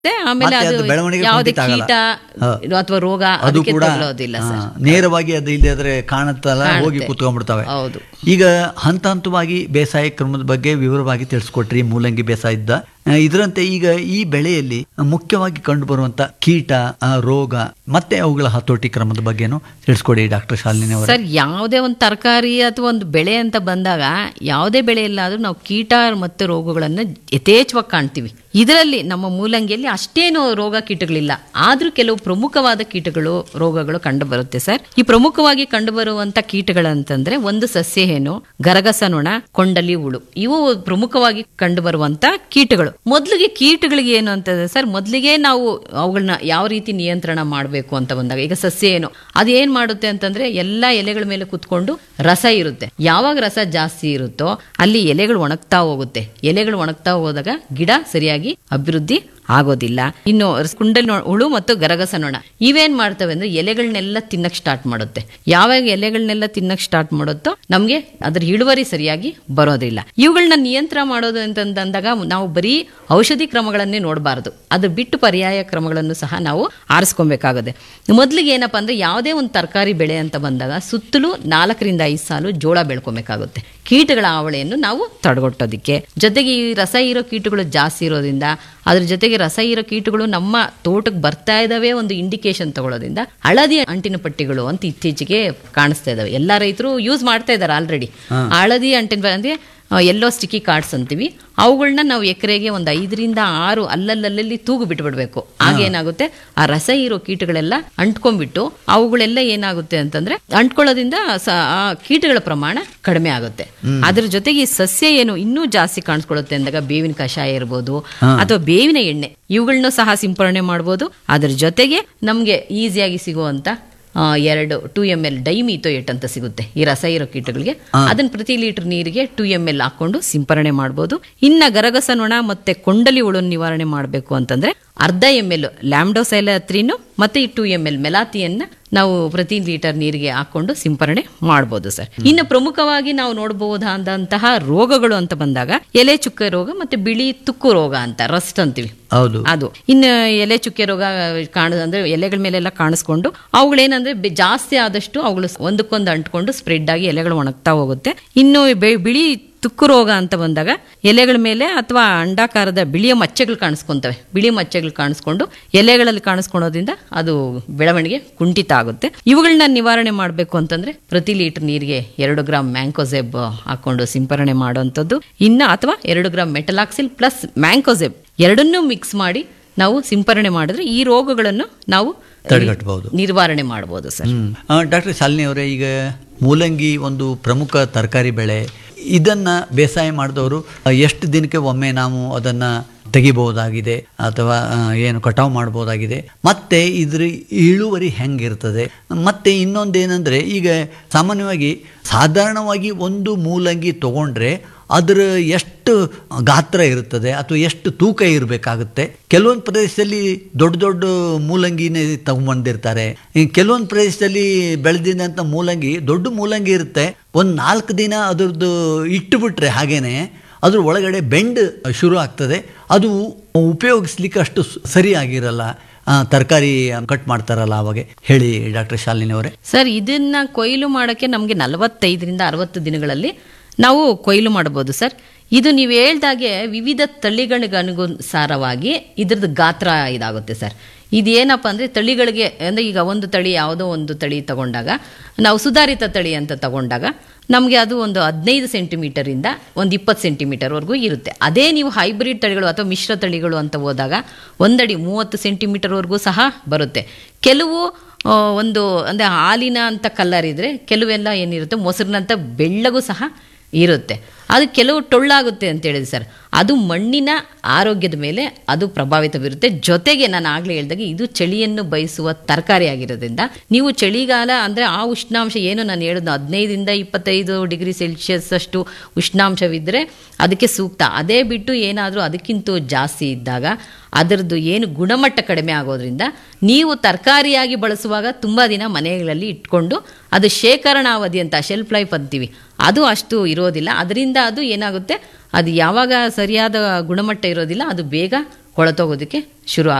ಆಮೇಲೆ ಮತ್ತೆ ಅದು ಅದು ಬೆಳವಣಿಗೆ ಯಾವುದೇ ಕುಂಠಿತ ಆಗಲ್ಲ. ಕೀಟ ಹಾ. ಅಥವಾ ರೋಗ ಅದು ಅದಕ್ಕೆ ಕೂಡ ತಗುಲೋದಿಲ್ಲ ಆ, ಸರ್ ನೇರವಾಗಿ ಅದು ಇಲ್ಲದ್ರೆ ಕಾಣುತ್ತಲ್ಲ ಹೋಗಿ ಕಾಣುತ್ತೆ. ಕೂತ್ಕೊಂಡ್ಬಿಡ್ತವೆ ಹೌದು ಈಗ ಹಂತ ಹಂತವಾಗಿ ಬೇಸಾಯ ಕ್ರಮದ ಬಗ್ಗೆ ವಿವರವಾಗಿ ತಿಳಿಸ್ಕೊಟ್ರಿ ಮೂಲಂಗಿ ಬೇಸಾಯದ ಆ, ಇದರಂತೆ ಈಗ ಈ ಬೆಳೆಯಲ್ಲಿ ಮುಖ್ಯವಾಗಿ ಕಂಡುಬರುವಂತ ಕೀಟ ಆ, ರೋಗ ಮತ್ತೆ ಅವುಗಳ ಹತೋಟಿ ಕ್ರಮದ ಬಗ್ಗೆನೂ ತಿಳಿಸ್ಕೊಡಿ ಡಾಕ್ಟರ್ ಶಾಲಿನಿ ಅವರ ಸರ್ ಯಾವುದೇ ಒಂದು ತರಕಾರಿ ಅಥವಾ ಒಂದು ಬೆಳೆ ಅಂತ ಬಂದಾಗ ಯಾವುದೇ ಬೆಳೆಯಲ್ಲಾದ್ರೂ ನಾವು ಕೀಟ ಮತ್ತು ರೋಗಗಳನ್ನು ಯಥೇಚ್ಛವಾಗಿ ಕಾಣ್ತೀವಿ ಇದರಲ್ಲಿ ನಮ್ಮ ಮೂಲಂಗಿಯಲ್ಲಿ ಅಷ್ಟೇನು ರೋಗ ಕೀಟಗಳಿಲ್ಲ ಆದ್ರೂ ಕೆಲವು ಪ್ರಮುಖವಾದ ಕೀಟಗಳು ರೋಗಗಳು ಕಂಡು ಬರುತ್ತೆ ಸರ್ ಈ ಪ್ರಮುಖವಾಗಿ ಕಂಡು ಬರುವಂತ ಕೀಟಗಳಂತಂದ್ರೆ ಒಂದು ಸಸ್ಯ ಹೇನು ಗರಗಸ ನೊಣ ಕೊಂಡಲಿ ಹುಳು ಇವು ಪ್ರಮುಖವಾಗಿ ಕಂಡು ಬರುವಂತ ಕೀಟಗಳು ಮೊದಲಿಗೆ ಕೀಟಗಳಿಗೆ ಏನು ಅಂತಂದ್ರೆ ಸರ್ ಮೊದಲಿಗೆ ನಾವು ಅವುಗಳನ್ನ ಯಾವ ರೀತಿ ನಿಯಂತ್ರಣ ಮಾಡಬೇಕು ಅಂತ ಬಂದಾಗ ಈಗ ಸಸ್ಯ ಏನು ಅದು ಏನ್ ಮಾಡುತ್ತೆ ಅಂತಂದ್ರೆ ಎಲ್ಲಾ ಎಲೆಗಳ ಮೇಲೆ ಕುತ್ಕೊಂಡು ರಸ ಇರುತ್ತೆ ಯಾವಾಗ ರಸ ಜಾಸ್ತಿ ಇರುತ್ತೋ ಅಲ್ಲಿ ಎಲೆಗಳು ಒಣಗ್ತಾ ಹೋಗುತ್ತೆ ಎಲೆಗಳು ಒಣಗ್ತಾ ಹೋದಾಗ ಗಿಡ ಸರಿಯಾಗಿ ಅಭಿವೃದ್ಧಿ ಆಗೋದಿಲ್ಲ ಇನ್ನು ಕುಂಡಲ್ ನೊ- ಹುಳು ಮತ್ತು ಗರಗಸ ನೊಣ ಇವೇನ್ ಮಾಡ್ತವೆ ಅಂದ್ರೆ ಎಲೆಗಳನ್ನೆಲ್ಲ ತಿನ್ನಕ್ ಸ್ಟಾರ್ಟ್ ಮಾಡುತ್ತೆ ಯಾವಾಗ ಎಲೆಗಳನ್ನೆಲ್ಲ ತಿನ್ನಕ್ ಸ್ಟಾರ್ಟ್ ಮಾಡುತ್ತೋ ನಮ್ಗೆ ಅದ್ರ ಇಳುವರಿ ಸರಿಯಾಗಿ ಬರೋದಿಲ್ಲ ಇವುಗಳನ್ನ ನಿಯಂತ್ರಣ ಮಾಡೋದು ಅಂತಂದಾಗ ನಾವು ಬರೀ ಔಷಧಿ ಕ್ರಮಗಳನ್ನೇ ನೋಡಬಾರದು ಅದು ಬಿಟ್ಟು ಪರ್ಯಾಯ ಕ್ರಮಗಳನ್ನು ಸಹ ನಾವು ಆರಿಸ್ಕೊಬೇಕಾಗುತ್ತೆ ಮೊದಲಿಗೆ ಏನಪ್ಪಾ ಅಂದ್ರೆ ಯಾವುದೇ ಒಂದು ತರಕಾರಿ ಬೆಳೆ ಅಂತ ಬಂದಾಗ ಸುತ್ತಲೂ ನಾಲ್ಕರಿಂದ ಐದು ಸಾಲು ಜೋಳ ಬೆಳ್ಕೊಬೇಕಾಗುತ್ತೆ ಕೀಟಗಳ ಆವಳೆಯನ್ನು ನಾವು ತಡೆಗಟ್ಟೋದಕ್ಕೆ ಜೊತೆಗೆ ಈ ರಸ ಇರೋ ಕೀಟಗಳು ಜಾಸ್ತಿ ಇರೋದ್ರಿಂದ ಅದ್ರ ಜೊತೆಗೆ ರಸ ಇರೋ ಕೀಟಗಳು ನಮ್ಮ ತೋಟಕ್ಕೆ ಬರ್ತಾ ಇದಾವೆ ಒಂದು ಇಂಡಿಕೇಶನ್ ತಗೊಳ್ಳೋದ್ರಿಂದ ಹಳದಿ ಅಂಟಿನ ಪಟ್ಟಿಗಳು ಅಂತ ಇತ್ತೀಚೆಗೆ ಕಾಣಿಸ್ತಾ ಇದಾವೆ ಎಲ್ಲಾ ರೈತರು ಯೂಸ್ ಮಾಡ್ತಾ ಇದಾರೆ ಆಲ್ರೆಡಿ ಹಳದಿ ಅಂಟಿನ ಪ- ಅಂದ್ರೆ ಎಲ್ಲೋ ಸ್ಟಿಕ್ಕಿ ಕಾರ್ಡ್ಸ್ ಅಂತೀವಿ ಅವುಗಳನ್ನ ನಾವು ಎಕರೆಗೆ ಒಂದು ಐದರಿಂದ ಆರು ಅಲ್ಲಲ್ಲಲ್ಲಿ ತೂಗು ಬಿಟ್ಬಿಡ್ಬೇಕು ಆಗ ಏನಾಗುತ್ತೆ ಆ ರಸ ಇರೋ ಕೀಟಗಳೆಲ್ಲ ಅಂಟ್ಕೊಂಡ್ಬಿಟ್ಟು ಅವುಗಳೆಲ್ಲ ಏನಾಗುತ್ತೆ ಅಂತಂದ್ರೆ ಅಂಟ್ಕೊಳ್ಳೋದ್ರಿಂದ ಸ- ಆ ಕೀಟಗಳ ಪ್ರಮಾಣ ಕಡಿಮೆ ಆಗುತ್ತೆ ಅದ್ರ ಜೊತೆಗೆ ಈ ಸಸ್ಯ ಏನು ಇನ್ನೂ ಜಾಸ್ತಿ ಕಾಣಿಸ್ಕೊಳ್ಳುತ್ತೆ ಅಂದಾಗ ಬೇವಿನ ಕಷಾಯ ಇರ್ಬೋದು ಅಥವಾ ಬೇವಿನ ಎಣ್ಣೆ ಇವುಗಳನ್ನೂ ಸಹ ಸಿಂಪರಣೆ ಮಾಡ್ಬೋದು ಅದ್ರ ಜೊತೆಗೆ ನಮ್ಗೆ ಈಸಿಯಾಗಿ ಸಿಗುವಂತ ಆ, ಎರಡು ಟೂ ಎಮ್ ಎಲ್ ಡೈಮೀಥೋಯೇಟ್ ಅಂತ ಸಿಗುತ್ತೆ ಈ ರಸ ಇರೋ ಕೀಟಗಳಿಗೆ ಅದನ್ನ ಪ್ರತಿ ಲೀಟರ್ ನೀರಿಗೆ ಟೂ ಎಮ್ ಎಲ್ ಹಾಕೊಂಡು ಸಿಂಪರಣೆ ಮಾಡ್ಬೋದು ಇನ್ನ ಗರಗಸ ನೊಣ ಮತ್ತೆ ಕೊಂಡಲಿ ಹುಳು ನಿವಾರಣೆ ಮಾಡಬೇಕು ಅಂತಂದ್ರೆ ಅರ್ಧ ಎಮ್ ಎಲ್ ಲ್ಯಾಂಬ್ಡೋಸೈಲತ್ರಿನು ಮತ್ತೆ ಈ ಟೂ ಎಮ್ ಎಲ್ ಮೆಲಾತಿಯನ್ನ ನಾವು ಪ್ರತಿ ಲೀಟರ್ ನೀರಿಗೆ ಹಾಕೊಂಡು ಸಿಂಪರಣೆ ಮಾಡ್ಬೋದು ಸರ್ ಇನ್ನು ಪ್ರಮುಖವಾಗಿ ನಾವು ನೋಡಬಹುದಾದಂತಹ ರೋಗಗಳು ಅಂತ ಬಂದಾಗ ಎಲೆ ಚುಕ್ಕೆ ರೋಗ ಮತ್ತೆ ಬಿಳಿ ತುಕ್ಕು ರೋಗ ಅಂತ ರಸ್ಟ್ ಅಂತೀವಿ ಹೌದು ಅದು ಇನ್ನು ಎಲೆ ಚುಕ್ಕೆ ರೋಗ ಕಾಣ ಅಂದ್ರೆ ಎಲೆಗಳ ಮೇಲೆಲ್ಲ ಕಾಣಿಸ್ಕೊಂಡು ಅವುಗಳೇನಂದ್ರೆ ಬೆ- ಜಾಸ್ತಿ ಆದಷ್ಟು ಅವುಗಳು ಒಂದಕ್ಕೊಂದು ಅಂಟ್ಕೊಂಡು ಸ್ಪ್ರೆಡ್ ಆಗಿ ಎಲೆಗಳು ಒಣಗ್ತಾ ಹೋಗುತ್ತೆ ಇನ್ನು ಬೆ- ಬಿಳಿ ತುಕ್ಕು ರೋಗ ಅಂತ ಬಂದಾಗ ಎಲೆಗಳ ಮೇಲೆ ಅಥವಾ ಅಂಡಾಕಾರದ ಬಿಳಿಯ ಮಚ್ಚೆಗಳು ಕಾಣಿಸ್ಕೊಂತವೆ ಬಿಳಿ ಮಚ್ಚೆಗಳು ಕಾಣಿಸ್ಕೊಂಡು ಎಲೆಗಳಲ್ಲಿ ಕಾಣಿಸ್ಕೊಳೋದ್ರಿಂದ ಅದು ಬೆಳವಣಿಗೆ ಕುಂಠಿತ ಆಗುತ್ತೆ ಇವುಗಳನ್ನ ನಿವಾರಣೆ ಮಾಡಬೇಕು ಅಂತಂದ್ರೆ ಪ್ರತಿ ಲೀಟರ್ ನೀರಿಗೆ ಎರಡು ಗ್ರಾಮ್ ಮ್ಯಾಂಕೋಸೆಬ್ ಹಾಕೊಂಡು ಸಿಂಪರಣೆ ಮಾಡುವಂಥದ್ದು ಇನ್ನ ಅಥವಾ ಎರಡು ಗ್ರಾಮ್ ಮೆಟಲಾಕ್ಸಿಲ್ ಪ್ಲಸ್ ಮ್ಯಾಂಕೋಸೆಬ್ ಎರಡನ್ನೂ ಮಿಕ್ಸ್ ಮಾಡಿ ನಾವು ಸಿಂಪರಣೆ ಮಾಡಿದ್ರೆ ಈ ರೋಗಗಳನ್ನು ನಾವು ತಡೆಗಟ್ಟಬಹುದು ನಿರ್ವಹಣೆ ಮಾಡಬಹುದು ಸರ್ ಡಾಕ್ಟರ್ ಶಾಲಿನಿ ಅವರೇ ಈಗ ಮೂಲಂಗಿ ಒಂದು ಪ್ರಮುಖ ತರಕಾರಿ ಬೆಳೆ ಇದನ್ನ ಬೇಸಾಯ ಮಾಡಿದವರು ಎಷ್ಟು ದಿನಕ್ಕೆ ಒಮ್ಮೆ ನಾವು ಅದನ್ನ ತೆಗಿಬಹುದಾಗಿದೆ ಅಥವಾ ಆ, ಏನು ಕಟಾವು ಮಾಡ್ಬೋದಾಗಿದೆ ಮತ್ತೆ ಇದ್ರ ಇಳುವರಿ ಹೆಂಗಿರ್ತದೆ ಮತ್ತೆ ಇನ್ನೊಂದೇನೆಂದ್ರೆ ಈಗ ಸಾಮಾನ್ಯವಾಗಿ ಸಾಧಾರಣವಾಗಿ ಒಂದು ಮೂಲಂಗಿ ತಗೊಂಡ್ರೆ ಅದರ ಎಷ್ಟು ಗಾತ್ರ ಇರುತ್ತದೆ ಅಥವಾ ಎಷ್ಟು ತೂಕ ಇರಬೇಕಾಗುತ್ತೆ ಕೆಲವೊಂದು ಪ್ರದೇಶದಲ್ಲಿ ದೊಡ್ಡ ದೊಡ್ಡ ಮೂಲಂಗಿನೇ ತಗೊಂಬಂದಿರ್ತಾರೆ ಈ ಕೆಲವೊಂದು ಪ್ರದೇಶದಲ್ಲಿ ಬೆಳೆದಿದ್ದಂಥ ಮೂಲಂಗಿ ದೊಡ್ಡ ಮೂಲಂಗಿ ಇರುತ್ತೆ ಒಂದು ನಾಲ್ಕು ದಿನ ಅದ್ರದ್ದು ಇಟ್ಟುಬಿಟ್ರೆ ಹಾಗೇನೆ ಅದ್ರ ಒಳಗಡೆ ಬೆಂಡ್ ಶುರು ಆಗ್ತದೆ ಅದು ಉಪಯೋಗಿಸ್ಲಿಕ್ಕೆ ಅಷ್ಟು ಸ- ಸರಿಯಾಗಿರಲ್ಲ ಆ, ತರಕಾರಿ ಕಟ್ ಮಾಡ್ತಾರಲ್ಲ ಅವಾಗ ಹೇಳಿ ಡಾಕ್ಟರ್ ಶಾಲಿನಿ ಅವರೇ ಸರ್ ಇದನ್ನ ಕೊಯ್ಲು ಮಾಡೋಕ್ಕೆ ನಮಗೆ ನಲವತ್ತೈದರಿಂದ ಅರವತ್ತು ದಿನಗಳಲ್ಲಿ ನಾವು ಕೊಯ್ಲು ಮಾಡ್ಬೋದು ಸರ್ ಇದು ನೀವು ಹೇಳ್ದಾಗೆ ವಿವಿಧ ತಳಿಗಳಿಗನುಸಾರವಾಗಿ ಇದ್ರದ್ದು ಗಾತ್ರ ಇದಾಗುತ್ತೆ ಸರ್ ಇದೇನಪ್ಪ ಅಂದರೆ ತಳಿಗಳಿಗೆ ಅಂದರೆ ಈಗ ಒಂದು ತಳಿ ಯಾವುದೋ ಒಂದು ತಳಿ ತಗೊಂಡಾಗ ನಾವು ಸುಧಾರಿತ ತಳಿ ಅಂತ ತಗೊಂಡಾಗ ನಮಗೆ ಅದು ಒಂದು ಹದಿನೈದು ಸೆಂಟಿಮೀಟರಿಂದ ಒಂದು ಇಪ್ಪತ್ತು ಸೆಂಟಿಮೀಟರ್ವರೆಗೂ ಇರುತ್ತೆ ಅದೇ ನೀವು ಹೈಬ್ರಿಡ್ ತಳಿಗಳು ಅಥವಾ ಮಿಶ್ರ ತಳಿಗಳು ಅಂತ ಹೋದಾಗ ಒಂದಡಿ ಮೂವತ್ತು ಸೆಂಟಿಮೀಟರ್ವರೆಗೂ ಸಹ ಬರುತ್ತೆ ಕೆಲವು ಆ, ಒಂದು ಅಂದರೆ ಹಾಲಿನ ಅಂತ ಕಲ್ಲರ್ ಇದ್ರೆ ಕೆಲವೆಲ್ಲ ಏನಿರುತ್ತೆ ಮೊಸರಿನಂತ ಬೆಳ್ಳಗೂ ಸಹ ಇರುತ್ತೆ ಅದು ಕೆಲವು ಟೊಳ್ಳಾಗುತ್ತೆ ಅಂತ ಹೇಳಿದೆ ಸರ್ ಅದು ಮಣ್ಣಿನ ಆರೋಗ್ಯದ ಮೇಲೆ ಅದು ಪ್ರಭಾವಿತ ಬೀರುತ್ತೆ ಜೊತೆಗೆ ನಾನು ಆಗಲೇ ಹೇಳ್ದಾಗೆ ಇದು ಚಳಿಯನ್ನು ಬಯಸುವ ತರಕಾರಿ ಆಗಿರೋದ್ರಿಂದ ನೀವು ಚಳಿಗಾಲ ಅಂದರೆ ಆ ಉಷ್ಣಾಂಶ ಏನು ನಾನು ಹೇಳಿದ್ದು ಹದಿನೈದರಿಂದ ಇಪ್ಪತ್ತೈದು ಡಿಗ್ರಿ ಸೆಲ್ಸಿಯಸ್ ಅಷ್ಟು ಉಷ್ಣಾಂಶವಿದ್ದರೆ ಅದಕ್ಕೆ ಸೂಕ್ತ ಅದೇ ಬಿಟ್ಟು ಏನಾದರೂ ಅದಕ್ಕಿಂತ ಜಾಸ್ತಿ ಇದ್ದಾಗ ಅದರದ್ದು ಏನು ಗುಣಮಟ್ಟ ಕಡಿಮೆ ಆಗೋದ್ರಿಂದ ನೀವು ತರಕಾರಿಯಾಗಿ ಬಳಸುವಾಗ ತುಂಬ ದಿನ ಮನೆಗಳಲ್ಲಿ ಇಟ್ಕೊಂಡು ಅದು ಶೇಖರಣಾವಧಿ ಅಂತ ಶೆಲ್ಫ್ ಲೈಫ್ ಅಂತೀವಿ ಅದು ಅಷ್ಟು ಇರೋದಿಲ್ಲ ಅದರಿಂದ ಅದು ಏನಾಗುತ್ತೆ ಅದು ಯಾವಾಗ ಸರಿಯಾದ ಗುಣಮಟ್ಟ ಇರೋದಿಲ್ಲ ಅದು ಬೇಗ ಕೊಳತೋಗೋದಕ್ಕೆ ಶುರು